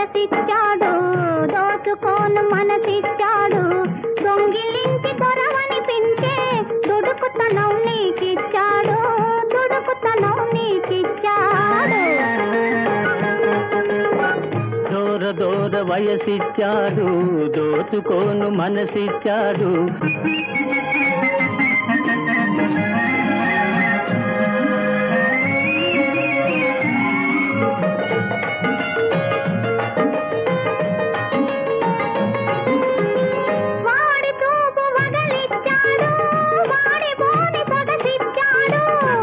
వయసిచ్చాడు దోచుకోను మనసిచ్చాడు దొంగిలించి దొరవనిపించే దుడుకుతనం నీకిచ్చాడు దుడుకుతనం నీకిచ్చాడు దూర దూర వయసిచ్చాడు దోచుకోను మనసిచ్చాడు వాడి చూపు వగలిచ్చాడు వాడి బోని సొగసిచ్చాడు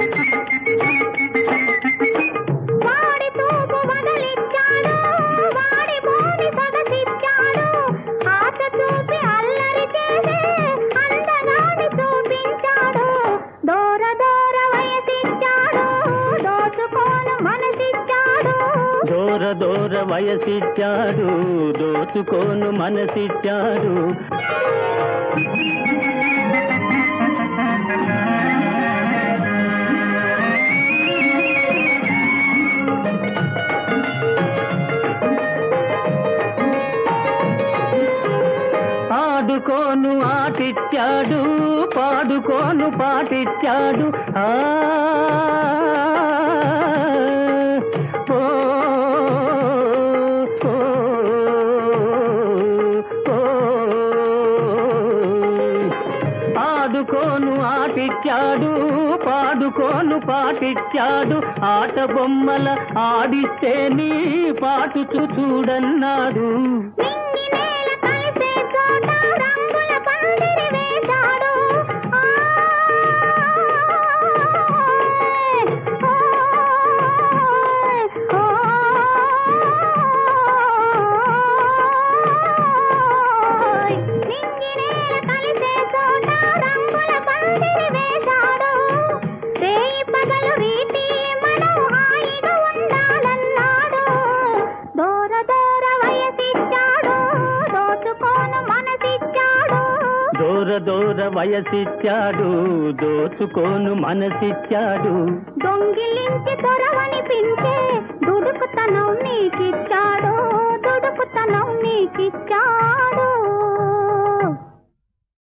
వాడి చూపు వగలిచ్చాడు వాడి బోని సొగసిచ్చాడు ఆశ చూపి అల్లరి చేసే అందగాని చూపించాడు దూర దూర వయసిచ్చాడు దోచుకోను మనసిచ్చాడు దూర దూర వయసిచ్చాడు దోచుకోను మనసిచ్చాడు ఆడుకోను ఆటిచ్చాడు పాడుకోను పాటిచ్చాడు ఆ ఓ, ఓ, ఓ, ఆడుకోను ఆటిచ్చాడు పాడుకోను పాటిచ్చాడు ఆట బొమ్మల ఆడిస్తే నీ పాటు చూడన్నాడు నింగి నేల కలిసే చోట రంగుల పందిరి వేశాడు నింగి నేల కలిసే చోట రంగుల పందిరి వేశాడు రేయి పగలు రీతి మనం హాయిగా ఉండాలన్నాడు దూర దూర వయసిచ్చాడు దోచుకోను మనసిచ్చాడు దూర దూర వయసిచ్చాడు దోచుకోను మనసిచ్చాడు దొంగిలించి దొరవనిపించే దుడుకుతనం నీకిచ్చాడు దుడుకుతనం నీకిచ్చాడు